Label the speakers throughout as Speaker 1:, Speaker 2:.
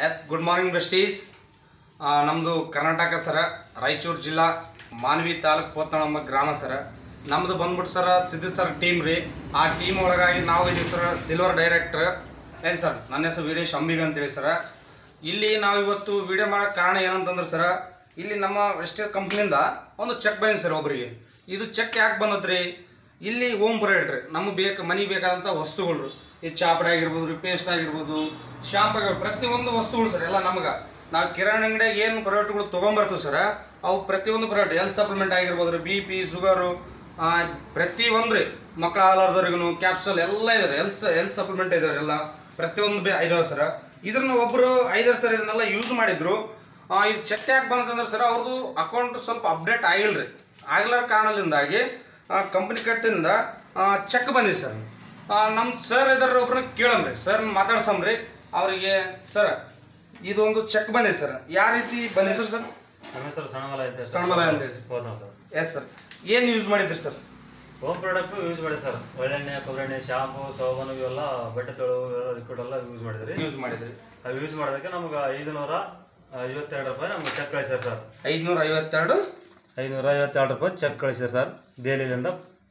Speaker 1: Yes good morning besties ನಮ್ಮದು ಕರ್ನಾಟಕ ಸರ ರಾಯಚೂರು ಜಿಲ್ಲಾ ಮಾನ್ವಿ ತಾಲೂಕು ಪೋತನಮ್ಮ ಗ್ರಾಮ ಸರ ನಮ್ಮದು ಬಂದ್ಬಿಟ್ಟು ಸರ ಸಿದ್ದು ಸರ್ ಟೀಮ್ ರೀ ಆ ಟೀಮ್ ಒಳಗಾಗಿ ನಾವು ಇದೀವಿ ಸರ್ ಸಿಲ್ವರ್ ಡೈರೆಕ್ಟ್ರ್ ಏನು ಸರ್ ನನ್ನ ಹೆಸರು ವೀರೇಶ್ ಅಂಬಿಗ ಅಂತೇಳಿ ಸರ ಇಲ್ಲಿ ನಾವು ಇವತ್ತು ವಿಡಿಯೋ ಮಾಡೋಕ್ಕೆ ಕಾರಣ ಏನಂತಂದ್ರೆ ಸರ ಇಲ್ಲಿ ನಮ್ಮ ವೆಸ್ಟೇಜ್ ಕಂಪ್ನಿಯಿಂದ ಒಂದು ಚೆಕ್ ಬಂದಿದೆ ಸರ್ ಒಬ್ಬರಿಗೆ ಇದು ಚೆಕ್ ಯಾಕೆ ಬಂದದ್ರಿ ಇಲ್ಲಿ ಓಮ್ ಪ್ರೊಡಕ್ಟ್ ರೀ ನಮಗೆ ಬೇಕು ಮನೆಗೆ ಬೇಕಾದಂಥ ವಸ್ತುಗಳು ಈ ಚಾಪಡೆ ಆಗಿರ್ಬೋದು ರೀ ಪೇಸ್ಟ್ ಆಗಿರ್ಬೋದು ಶಾಂಪ್ ಆಗಿರ್ಬೋದು ಪ್ರತಿಯೊಂದು ವಸ್ತುಗಳು ಸರ್ ಎಲ್ಲ ನಮ್ಗೆ ನಾವು ಕಿರಾಣಿ ಅಂಗಡಿಯಾಗ ಏನು ಪ್ರಾಡಕ್ಟ್ಗಳು ತೊಗೊಂಬರ್ತೀವಿ ಸರ್ ಅವು ಪ್ರತಿಯೊಂದು ಪ್ರಾಡಕ್ಟ್ ಹೆಲ್ತ್ ಸಪ್ಲಿಮೆಂಟ್ ಆಗಿರ್ಬೋದು ರೀ ಬಿ ಪಿ ಶುಗರು ಪ್ರತಿಯೊಂದು ರೀ ಮಕ್ಕಳ ಹಾಲಾರ್ದವ್ರಿಗೂ ಕ್ಯಾಪ್ಸಲ್ ಎಲ್ಲ ಇದಾರೆ ಹೆಲ್ತ್ ಹೆಲ್ತ್ ಸಪ್ಲಿಮೆಂಟ್ ಇದಾವೆ ಎಲ್ಲ ಪ್ರತಿಯೊಂದು ಬೇ ಇದಾವೆ ಸರ್ ಇದನ್ನ ಒಬ್ಬರು ಐದಾರು ಸರ್ ಇದನ್ನೆಲ್ಲ ಯೂಸ್ ಮಾಡಿದ್ರು ಆ, ಇದು ಚೆಕ್ ಯಾಕೆ ಬಂತಂದ್ರೆ ಸರ್ ಅವ್ರದ್ದು ಅಕೌಂಟ್ ಸ್ವಲ್ಪ ಅಪ್ಡೇಟ್ ಆಗಿಲ್ರಿ ಆಗ್ಲಾರ ಕಾರಣದಿಂದಾಗಿ ಕಂಪ್ನಿ ಕಟ್ಟಿಂದ ಚೆಕ್ ಬಂದಿದೆ ಸರ್ ನಮ್ಮ ಸರ್ ಇದಾರೆ ಒಬ್ರನ್ನ ಕೇಳಮ್ರಿ ಸರ್ ಮಾತಾಡ್ಸಮ್ರಿ ಅವರಿಗೆ ಸರ್ ಇದೊಂದು ಚೆಕ್ ಬಂದಿದೆ ಸರ್ ಯಾವ ರೀತಿ ಬಂದಿದೆ ಸರ್
Speaker 2: ನಮ್ಮ ಹೆಸರು ಸಣ್ಣಮಲ ಅಂತ
Speaker 1: ಸಣ್ಣಮಲ ಅಂತ ಹೇಳಿ ಸರ್.
Speaker 2: ಹೋದ ಸರ್
Speaker 1: ಎಸ್ ಸರ್ ಏನು ಯೂಸ್ ಮಾಡಿದ್ರಿ ಸರ್
Speaker 2: ಹೋಮ್ ಪ್ರಾಡಕ್ಟ್ ಯೂಸ್ ಮಾಡಿ ಸರ್ ಒಳ್ಳೆಣ್ಣೆ ಕೊಬ್ಬರೆಣ್ಣೆ ಶಾಂಪು ಸಾಬೂನು ಇವೆಲ್ಲ ಬಟ್ಟೆ ತೊಳು ಲಿಕ್ವಿಡ್ ಎಲ್ಲ ಯೂಸ್ ಮಾಡಿದ್ರಿ
Speaker 1: ಯೂಸ್ ಮಾಡಿದ್ರಿ
Speaker 2: ಅವು ಯೂಸ್ ಮಾಡೋದಕ್ಕೆ ನಮ್ಗೆ ಐದುನೂರ ಐವತ್ತೆರಡು ರೂಪಾಯಿ ನಮ್ಗೆ ಚೆಕ್ ಕಳಿಸ್ಯಾರ ಸರ್
Speaker 1: ಐದುನೂರ ಐವತ್ತೆರಡು
Speaker 2: ಐದುನೂರ ಐವತ್ತೆರಡು ರೂಪಾಯಿ ಚೆಕ್ ಕಳಿಸ್ಯಾರ ಸರ್ ದೆಹಲಿಯಿಂದ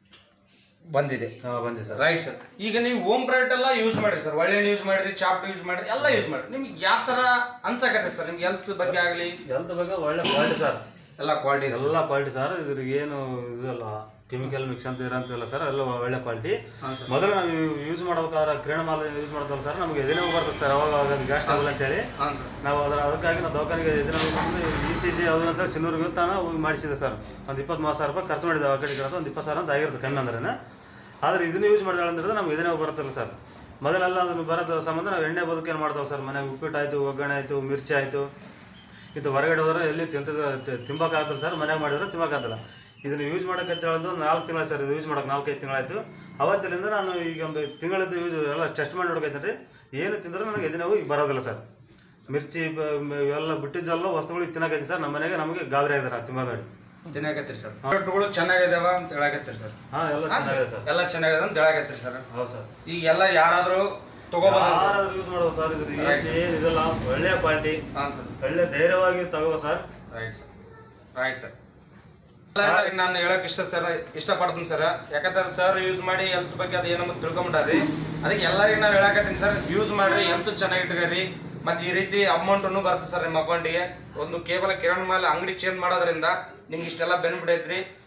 Speaker 1: ಬಂದಿದೆ
Speaker 2: ಆ, ಬಂದಿದೆ ಸರ್
Speaker 1: ರೈಟ್ ಸರ್ ಈಗ ನೀವು ಹೋಮ್ ಪ್ರಾಡಕ್ಟ್ ಎಲ್ಲ ಯೂಸ್ ಮಾಡಿರಿ ಸರ್ ಒಳ್ಳೆಣ್ಣೆ ಯೂಸ್ ಮಾಡಿರಿ ಚಾಪ್ ಯೂಸ್ ಮಾಡಿರಿ ಎಲ್ಲ ಯೂಸ್ ಮಾಡಿರಿ ನಿಮ್ಗೆ ಯಾವ ಥರ ಅನ್ಸಕತ್ತೆ ಸರ್ ನಿಮ್ಗೆ ಹೆಲ್ತ್ ಬಗ್ಗೆ ಆಗಲಿ
Speaker 2: ಹೆಲ್ತ್ ಬಗ್ಗೆ ಒಳ್ಳೆ ಕ್ವಾಲಿಟಿ ಸರ್
Speaker 1: ಎಲ್ಲ ಕ್ವಾಲಿಟಿ ಇದೆ
Speaker 2: ಎಲ್ಲ ಕ್ವಾಲಿಟಿ ಸರ್ ಇದ್ರಿಗೆ ಏನು ಇದಲ್ಲ ಕೆಮಿಕಲ್ ಮಿಕ್ಸ್ ಅಂತ ಇರೋಂತಿಲ್ಲ ಸರ್ ಎಲ್ಲ ಒಳ್ಳೆ ಕ್ವಾಲಿಟಿ
Speaker 1: ಹಾಂ ಸರ್
Speaker 2: ಮೊದಲು ನಾವು ಯೂಸ್ ಮಾಡ್ಬೇಕಾದ್ರೆ ಕಿರಣ ಮಾಲ್ ಯೂಸ್ ಮಾಡ್ತಾವಲ್ಲ ಸರ್ ನಮಗೆ ಎದೆ ನೋವು ಬರ್ತದೆ ಸರ್ ಅವಾಗ ಗ್ಯಾಸ್ ಟ್ರಬಲ್ ಅಂತೇಳಿ
Speaker 1: ಹಾಂ ಸರ್
Speaker 2: ನಾವು ಅದರ ಅದಕ್ಕಾಗಿ ನಾವು ದವಾಖಾನೆಗೆ ಎದೆ ನೋವು ಬಂದು ಇ ಸಿ ಜಿ ಯಾವುದು ಅಂತ ಚಿನ್ನೂರಿಗೆ ತಾನು ಹೋಗಿ ಮಾಡಿಸಿದೆ ಸರ್ ಒಂದು ಇಪ್ಪತ್ತು ಮೂವತ್ತು ಸಾವಿರ ರೂಪಾಯಿ ಖರ್ಚು ಮಾಡಿದೆ ಆ ಕಡೆ ಈ ಕಡೆ ಅಂತ ಒಂದು ಇಪ್ಪತ್ತು ಸಾವಿರ ಅಂತ ಆಗಿರುತ್ತೆ ಕಮ್ಮಿ ಅಂದ್ರೆ ಆದರೆ ಇದನ್ನು ಯೂಸ್ ಮಾಡಿದಾಳೆ ಅಂದ್ರೆ ನಮ್ಗೆ ಎದೆ ನೋವು ಬರುತ್ತಲ್ಲ ಸರ್ ಮೊದಲೆಲ್ಲ ಅದನ್ನು ಬರೋದು ಸಂಬಂಧ ನಾವು ಎಣ್ಣೆ ಬದುಕು ಏನು ಮಾಡ್ತಾವೆ ಸರ್ ಮನೆಗೆ ಉಪ್ಪಿಟ್ಟು ಆಯಿತು ಒಗ್ಗರಣೆ ಆಯಿತು ಮಿರ್ಚಿ ಆಯಿತು ಇದು ಹೊರಗಡೆ ಹೋದ್ರೆ ಎಲ್ಲಿ ತಿಂತದ ತಿಂಬಕ್ಕಾಗಲ್ಲ ಸರ್ ಮನೆಗೆ ಮಾಡಿದ್ರೆ ತಿಂಬಕ್ಕಾಗಲ್ಲ ಇದನ್ನು ಯೂಸ್ ಮಾಡೋಕೆ ಅಂತ ಹೇಳಿದ್ರು ನಾಲ್ಕು ತಿಂಗಳು ಸರ್ ಇದು ಯೂಸ್ ಮಾಡೋಕೆ ನಾಲ್ಕೈದು ತಿಂಗಳಾಯಿತು ಅವತ್ತಿನಿಂದ ನಾನು ಈಗ ಒಂದು ತಿಂಗಳದ್ದು ಯೂಸ್ ಎಲ್ಲ ಟೆಸ್ಟ್ ಮಾಡಿ ನೋಡ್ಕೈತೆ ಏನು ತಿಂದರೂ ನನಗೆ ಎದೆ ನೋವು ಈಗ ಬರೋದಿಲ್ಲ ಸರ್ ಮಿರ್ಚಿ ಬ- ಮ- ಇವೆಲ್ಲ ಬಿಟ್ಟಿದ್ದೆಲ್ಲ ವಸ್ತುಗಳು ತಿನ್ನಕೈತಿ ಸರ್ ನಮ್ಮ ಮನೆಗೆ ನಮಗೆ ಗಾಬರಿ ಆಗಿದ್ದಾರೆ ತಿಂಬ ನೋಡಿ
Speaker 1: ತಿನ್ನಾಕತ್ತೀರಿ ಸರ್ ಪ್ರಾಡಕ್ಟ್ಗಳು ಚೆನ್ನಾಗಿದಾವ ಅಂತ ಹೇಳಕತ್ತೀರಿ ಸರ್
Speaker 2: ಹಾಂ ಎಲ್ಲ ಚೆನ್ನಾಗಿದೆ ಸರ್
Speaker 1: ಎಲ್ಲ ಚೆನ್ನಾಗಿದೆ ಅಂತ ಹೇಳಕತ್ತೀರಿ ಸರ್
Speaker 2: ಹೌದು ಸರ್
Speaker 1: ಈಗ ಎಲ್ಲ ಯಾರಾದರೂ ತಗೋಬೋದ ಸರ್
Speaker 2: ಯಾರಾದ್ರೂ ಯೂಸ್ ಮಾಡೋದು ಸರ್ ಇದ್ರ ಏನು ಇದೆಲ್ಲ ಒಳ್ಳೆಯ ಕ್ವಾಲಿಟಿ
Speaker 1: ಹಾಂ ಸರ್
Speaker 2: ಒಳ್ಳೆ ಧೈರ್ಯವಾಗಿ ತಗೋ sir
Speaker 1: right sir right sir ನಾನು ಹೇಳಕ್ ಇಷ್ಟ ಸರ್ ಇಷ್ಟಪಡ್ತೀನಿ ಸರ್ ಯಾಕಂದ್ರೆ ಸರ್ ಯೂಸ್ ಮಾಡಿ ಹೆಲ್ತ್ ಬಗ್ಗೆ ಅದು ಏನಮ್ಮ ತಿಳ್ಕೊಂಬಿಟ್ಟಾರಿ ಅದಕ್ಕೆ ಎಲ್ಲರಿಗೂ ನಾನು ಹೇಳಕತ್ತೀನಿ ಸರ್ ಯೂಸ್ ಮಾಡ್ರಿ ಹೆಲ್ತ್ ಚೆನ್ನಾಗಿ ಇಟ್ಕೊರಿ ಮತ್ತೆ ಈ ರೀತಿ ಅಮೌಂಟನ್ನು ಬರ್ತದೆ ಸರ್ ನಿಮ್ಮ ಅಕೌಂಟಿಗೆ ಒಂದು ಕೇವಲ ಕಿರಣ್ ಮೇಲೆ ಅಂಗಡಿ ಚೇಂಜ್ ಮಾಡೋದ್ರಿಂದ ನಿಮ್ಗೆ ಇಷ್ಟೆಲ್ಲ ಬೆನಿಫಿಟ್ ಐತ್ರಿ